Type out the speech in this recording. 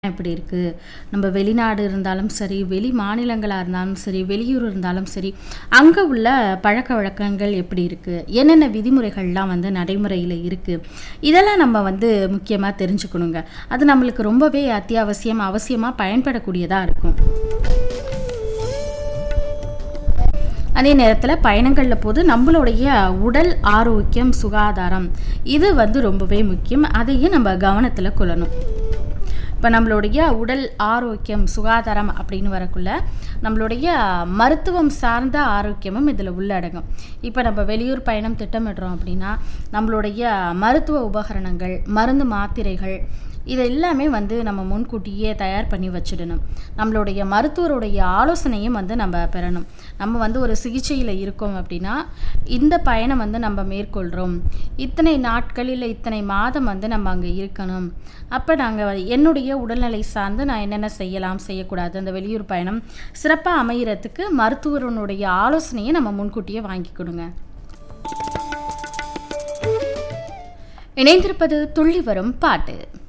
எப்படி இருக்குது நம்ம வெளிநாடு இருந்தாலும் சரி வெளி மாநிலங்களாக இருந்தாலும் சரி வெளியூர் இருந்தாலும் சரி அங்கே உள்ள பழக்க வழக்கங்கள் எப்படி இருக்குது என்னென்ன விதிமுறைகள்லாம் வந்து நடைமுறையில் இருக்குது இதெல்லாம் நம்ம வந்து முக்கியமாக தெரிஞ்சுக்கணுங்க அது நம்மளுக்கு ரொம்பவே அத்தியாவசியம் அவசியமாக பயன்படக்கூடியதாக இருக்கும் அதே நேரத்தில் பயணங்களில் போது நம்மளுடைய உடல் ஆரோக்கியம் சுகாதாரம் இது வந்து ரொம்பவே முக்கியம் அதையும் நம்ம கவனத்தில் கொள்ளணும் இப்போ நம்மளுடைய உடல் ஆரோக்கியம் சுகாதாரம் அப்படின்னு வரக்குள்ள நம்மளுடைய மருத்துவம் சார்ந்த ஆரோக்கியமும் இதில் உள்ளடங்கும் இப்போ நம்ம வெளியூர் பயணம் திட்டமிடுறோம் அப்படின்னா நம்மளுடைய மருத்துவ உபகரணங்கள் மருந்து மாத்திரைகள் இது எல்லாமே வந்து நம்ம முன்கூட்டியே தயார் பண்ணி வச்சிடணும் நம்மளுடைய மருத்துவருடைய ஆலோசனையும் வந்து நம்ம பெறணும் நம்ம வந்து ஒரு சிகிச்சையில் இருக்கோம் அப்படின்னா இந்த பயணம் வந்து நம்ம மேற்கொள்கிறோம் இத்தனை நாட்கள் இல்லை இத்தனை மாதம் வந்து நம்ம அங்கே இருக்கணும் அப்போ நாங்கள் என்னுடைய உடல்நிலை சார்ந்து நான் என்னென்ன செய்யலாம் செய்யக்கூடாது அந்த வெளியூர் பயணம் சிறப்பாக அமைகிறதுக்கு மருத்துவரனுடைய ஆலோசனையை நம்ம முன்கூட்டியே வாங்கி கொடுங்க இணைந்திருப்பது துள்ளி வரும் பாட்டு